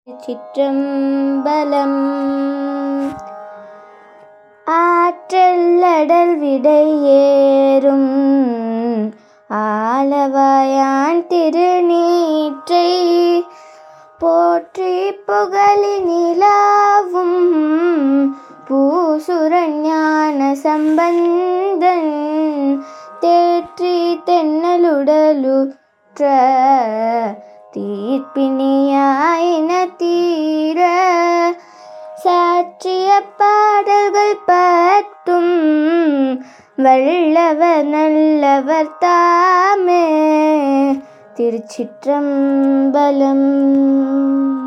சிற்றம்பலம் ஆற்றல்லடல் விடையேறும் ஆலவாயான் திருநீற்றை போற்றி புகழி நிலாவும் பூசுரன் ஞான சம்பந்தன் தேற்றி தென்னலுடலுற்ற தீர்ப்பினியாயின தீர சாற்றிய பாடல்கள் பத்தும் வல்லவர் நல்லவர் தாமே திருச்சிற்றம்பலம்